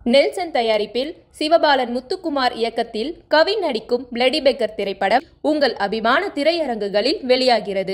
Nelson தயாரிப்பில் சிவபாலன் முத்துக்குமார் இயக்கத்தில் கவின் நடிக்கும் பிளடி பெக்கர் திரைப்படம் உங்கள் அபிமான திரையரங்குகளில் வெளியாகிறது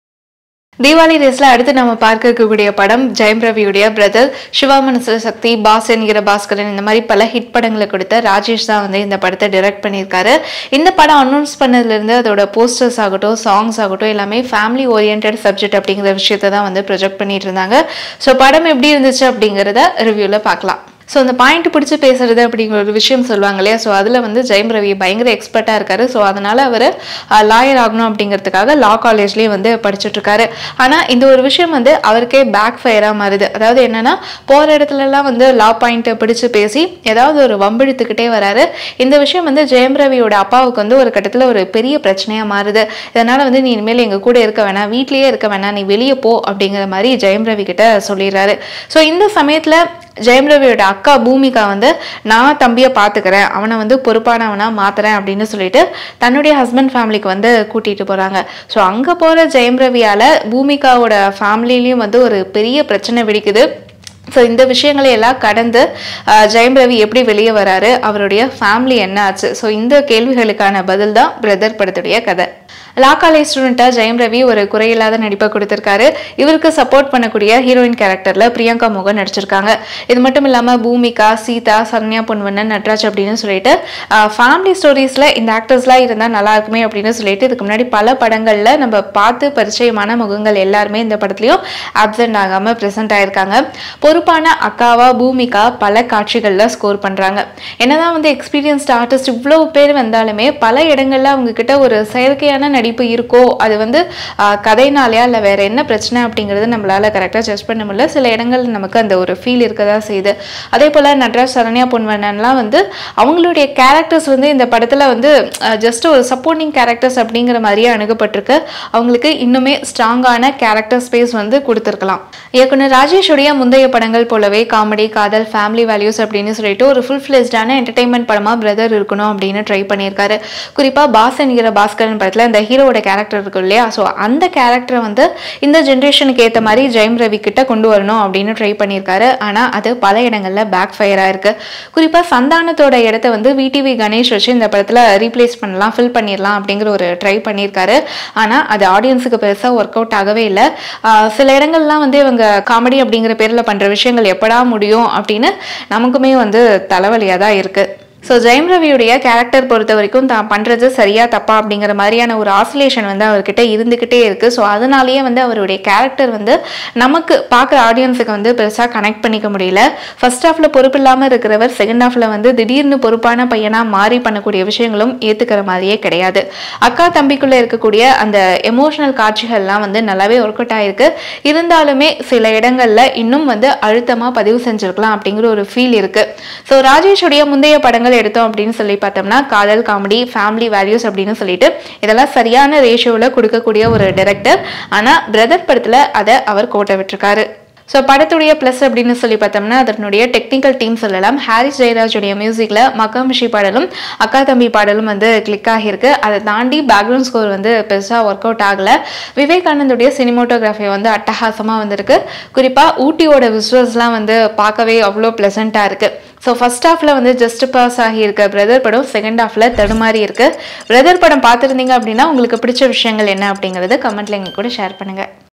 தீபாவளி ரேஸ்ல அடுத்து நம்ம பார்க்க இருக்கக்கூடிய படம் ஜெயம் ரவியுடைய பிரதர் சிவா மனசு சக்தி பாஸ் என்கிற பாஸ்கரன் இந்த மாதிரி பல ஹிட் படங்களை கொடுத்த ராஜேஷ் தான் வந்து இந்த படத்தை டைரக்ட் பண்ணியிருக்காரு இந்த படம் அனௌன்ஸ் பண்ணதுல இருந்து அதோட போஸ்டர்ஸ் ஆகட்டும் சாங்ஸ் ஆகட்டும் எல்லாமே ஃபேமிலி ஓரியன்ட் சப்ஜெக்ட் அப்படிங்கிற விஷயத்தை தான் வந்து ப்ரொஜெக்ட் பண்ணிட்டு இருந்தாங்க ஸோ படம் எப்படி இருந்துச்சு அப்படிங்கிறத ரிவ்யூல பார்க்கலாம் ஸோ அந்த பாயிண்ட் பிடிச்சி பேசுறது அப்படிங்கிற ஒரு விஷயம் சொல்லுவாங்க இல்லையா ஸோ அதில் வந்து ஜெயம் ரவி பயங்கர எக்ஸ்பர்ட்டாக இருக்காரு ஸோ அதனால அவர் லாயர் ஆகணும் அப்படிங்கிறதுக்காக லா காலேஜ்லேயே வந்து படிச்சுட்டு இருக்காரு ஆனால் இந்த ஒரு விஷயம் வந்து அவருக்கே பேக் ஃபயராக மாறுது அதாவது என்னன்னா போகிற இடத்துலலாம் வந்து லா பாயிண்ட்டை பிடிச்சு பேசி ஏதாவது ஒரு வம்பிழுத்துக்கிட்டே வராரு இந்த விஷயம் வந்து ஜெயம் ரவியோட அப்பாவுக்கு வந்து ஒரு கட்டத்தில் ஒரு பெரிய பிரச்சனையாக மாறுது இதனால் வந்து நீ இனிமேல் எங்கள் கூட இருக்க வேணாம் வீட்லேயே இருக்க வேணாம் நீ வெளியே போ அப்படிங்கிற மாதிரி ஜெயம் ரவி கிட்ட சொல்லிடுறாரு ஸோ இந்த சமயத்தில் ஜெயம் ரவியோட அக்கா பூமிகா வந்து நான் தம்பியை பார்த்துக்கிறேன் அவனை வந்து பொறுப்பானவனா மாத்துறேன் அப்படின்னு சொல்லிட்டு தன்னுடைய ஹஸ்பண்ட் ஃபேமிலிக்கு வந்து கூட்டிட்டு போறாங்க ஸோ அங்கே போகிற ஜெயம் ரவியால பூமிகாவோட ஃபேமிலிலையும் வந்து ஒரு பெரிய பிரச்சனை வெடிக்குது ஸோ இந்த விஷயங்களை எல்லாம் கடந்து அஹ், ஜெயம் ரவி எப்படி வெளியே வராரு அவருடைய ஃபேமிலி என்ன ஆச்சு ஸோ இந்த கேள்விகளுக்கான பதில் தான் பிரதர் படத்துடைய கதை லா காலேஜ் ஸ்டூடெண்ட்டாக ஜெயம் ரவி ஒரு குறையில்லாத நடிப்பை கொடுத்துருக்காரு இவருக்கு சப்போர்ட் பண்ணக்கூடிய ஹீரோயின் கேரக்டரில் பிரியங்கா மோகன் நடிச்சிருக்காங்க இது மட்டும் இல்லாமல் பூமிகா சீதா சரண்யா பொன்வண்ணன் நட்ராஜ் அப்படின்னு சொல்லிட்டு ஃபேமிலி ஸ்டோரிஸில் இந்த ஆக்டர்ஸ்லாம் இருந்தால் நல்லா இருக்குமே அப்படின்னு சொல்லிட்டு இதுக்கு முன்னாடி பல படங்களில் நம்ம பார்த்து பரிச்சயமான முகங்கள் எல்லாருமே இந்த படத்துலையும் அப்சென்ட் ஆகாமல் ப்ரெசென்ட் ஆயிருக்காங்க பொறுப்பான அக்காவா பூமிகா பல காட்சிகளில் ஸ்கோர் பண்ணுறாங்க என்னதான் வந்து எக்ஸ்பீரியன்ஸ்ட் ஆர்டிஸ்ட் இவ்வளோ பேர் வந்தாலுமே பல இடங்கள்ல அவங்க கிட்ட ஒரு செயற்கையான நடிப்பு இருக்கோ அது வந்து ஆஹ், கதைனாலயா இல்லை வேற என்ன பிரச்சனை அப்படிங்கிறது நம்மளால கரெக்டாக ஜட்ஜ் பண்ண முடியல சில இடங்கள் நமக்கு அந்த ஒரு ஃபீல் இருக்கதா செய்யுது அதே போல் நட்ராஜ் சரண்யா பொன்வண்ணன்லாம் வந்து அவங்களுடைய கேரக்டர்ஸ் வந்து இந்த படத்தில் வந்து ஜஸ்ட் ஒரு சப்போர்ட்டிங் கேரக்டர்ஸ் அப்படிங்கிற மாதிரியே அணுகப்பட்டிருக்கு அவங்களுக்கு இன்னுமே ஸ்ட்ராங்கான கேரக்டர் ஸ்பேஸ் வந்து கொடுத்துருக்கலாம் இயக்குனர் ராஜேஷுடைய முந்தைய படங்கள் போலவே காமெடி காதல் ஃபேமிலி வேல்யூஸ் அப்படின்னு சொல்லிட்டு ஒரு ஃபுல் ஃபிளெஸ்டான என்டர்டைன்மெண்ட் படமாக பிரதர் இருக்கணும் அப்படின்னு ட்ரை பண்ணியிருக்காரு குறிப்பாக பாஸ் என்கிற பாஸ்கரன் படத்தில் இந்த ஹீரோவோட கேரக்டர் இருக்கும் இல்லையா ஸோ அந்த கேரக்டரை வந்து இந்த ஜென்ரேஷனுக்கு ஏற்ற மாதிரி ஜெயம் ரவி கிட்ட கொண்டு வரணும் அப்படின்னு ட்ரை பண்ணியிருக்காரு ஆனால் அது பல இடங்களில் பேக் ஃபயராக இருக்கு குறிப்பாக சந்தானத்தோட இடத்த வந்து விடிவி கணேஷ் வச்சு இந்த படத்தில் ரீப்ளேஸ் பண்ணலாம் ஃபில் பண்ணிடலாம் அப்படிங்கிற ஒரு ட்ரை பண்ணியிருக்காரு ஆனால் அது ஆடியன்ஸுக்கு பெருசாக ஒர்க் அவுட் ஆகவே இல்லை ஆஹ் சில இடங்கள்லாம் வந்து இவங்க காமெடி அப்படிங்கிற பேரில் பண்ணுற விஷயங்கள் எப்படா முடியும் அப்படின்னு நமக்குமே வந்து தலைவலியாக தான் இருக்குது ஸோ ஜெயம் ரவியுடைய கேரக்டர் பொறுத்த வரைக்கும் தான் பண்ணுறது சரியா தப்பா அப்படிங்கிற மாதிரியான ஒரு ஆசிலேஷன் வந்து அவர்கிட்ட இருந்துக்கிட்டே இருக்குது ஸோ அதனாலேயே வந்து அவருடைய கேரக்டர் வந்து நமக்கு பார்க்குற ஆடியன்ஸுக்கு வந்து பெருசாக கனெக்ட் பண்ணிக்க முடியல ஃபர்ஸ்ட் ஹாஃபில் பொறுப்பு இல்லாமல் இருக்கிறவர் செகண்ட் ஹாஃபில் வந்து திடீர்னு பொறுப்பான பையனாக மாறி பண்ணக்கூடிய விஷயங்களும் ஏற்றுக்கிற மாதிரியே கிடையாது அக்கா தம்பிக்குள்ளே இருக்கக்கூடிய அந்த எமோஷனல் காட்சிகள்லாம் வந்து நல்லாவே ஒர்க் அவுட் ஆயிருக்கு இருந்தாலுமே சில இடங்களில் இன்னும் வந்து அழுத்தமாக பதிவு செஞ்சுருக்கலாம் அப்படிங்கிற ஒரு ஃபீல் இருக்குது ஸோ ராஜேஷுடைய முந்தைய படங்கள் எடுத்தோம் அப்படின்னு சொல்லி பார்த்தோம்னா காதல் காமெடி ஃபேமிலி வேல்யூஸ் அப்படின்னு சொல்லிட்டு இதெல்லாம் சரியான ரேஷியோவில் கொடுக்கக்கூடிய ஒரு டைரக்டர் ஆனால் பிரதர் படத்தில் அதை அவர் கோட்டை விட்டுருக்காரு ஸோ படத்துடைய ப்ளஸ் அப்படின்னு சொல்லி பார்த்தோம்னா அதனுடைய டெக்னிக்கல் டீம் சொல்லலாம் ஹாரிஸ் ஜெயராஜுடைய மியூசிக்கில் மக்காமிஷி பாடலும் அக்கா தம்பி பாடலும் வந்து கிளிக் ஆகியிருக்கு அதை தாண்டி பேக்ரவுண்ட் ஸ்கோர் வந்து பெருசாக ஒர்க் அவுட் ஆகலை விவேகானந்துடைய சினிமோட்டோகிராஃபி வந்து அட்டகாசமாக வந்திருக்கு குறிப்பாக ஊட்டியோட விசுவல்ஸ்லாம் வந்து பார்க்கவே அவ்வளோ ப்ளசண்ட்டாக இருக்குது ஸோ ஃபர்ஸ்ட் ஹாஃபில் வந்து ஜஸ்ட் பாஸ் ஆகியிருக்க பிரதர் படம் செகண்ட் ஹாஃபில் தடுமாறி இருக்கு பிரதர் படம் பார்த்துருந்தீங்க அப்படின்னா உங்களுக்கு பிடிச்ச விஷயங்கள் என்ன அப்படிங்கிறத கமெண்ட்ல எங்க கூட ஷேர் பண்ணுங்கள்